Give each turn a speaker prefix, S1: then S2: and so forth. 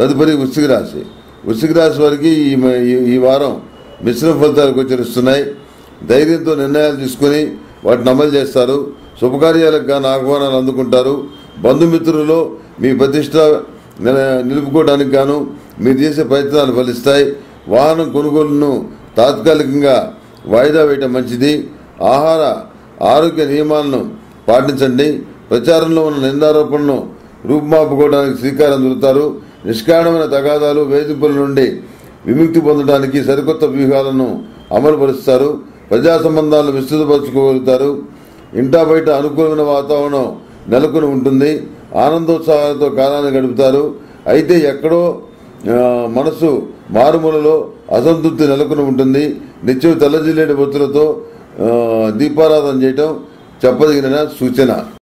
S1: తదుపరి వృశ్చిక రాశి వృశ్చిక రాశి వారికి ఈ మ- ఈ- ఈ వారం మిశ్రమ ఫలితాలు గోచరిస్తున్నాయి ధైర్యంతో నిర్ణయాలు తీసుకుని వాటిని అమలు చేస్తారు శుభకార్యాలకు గాను ఆహ్వానాలు అందుకుంటారు బంధుమిత్రులలో మీ ప్రతిష్ట నిల- నిలుపుకోవడానికి గాను మీరు చేసే ప్రయత్నాలు ఫలిస్తాయి వాహనం కొనుగోలును తాత్కాలికంగా వాయిదా వేయటం మంచిది ఆహార ఆరోగ్య నియమాలను పాటించండి ప్రచారంలో ఉన్న నిందారోపణను రూపుమాపుకోవడానికి శ్రీకారం చుడతారు నిష్కారణమైన తగాదాలు వేధింపుల నుండి విముక్తి పొందడానికి సరికొత్త వ్యూహాలను అమలుపరుస్తారు ప్రజా సంబంధాలను విస్తృతపరచుకోగలుగుతారు ఇంటా బయట అనుకూలమైన వాతావరణం నెలకొని ఉంటుంది ఆనందోత్సాహాలతో కాలాన్ని గడుపుతారు అయితే ఎక్కడో ఆ, మనసు మారుమూలలో అసంతృప్తి నెలకొని ఉంటుంది నిత్యం తెల్లజిల్లేటి బొత్తులతో ఆ, దీపారాధన చేయటం చెప్పదగిన సూచన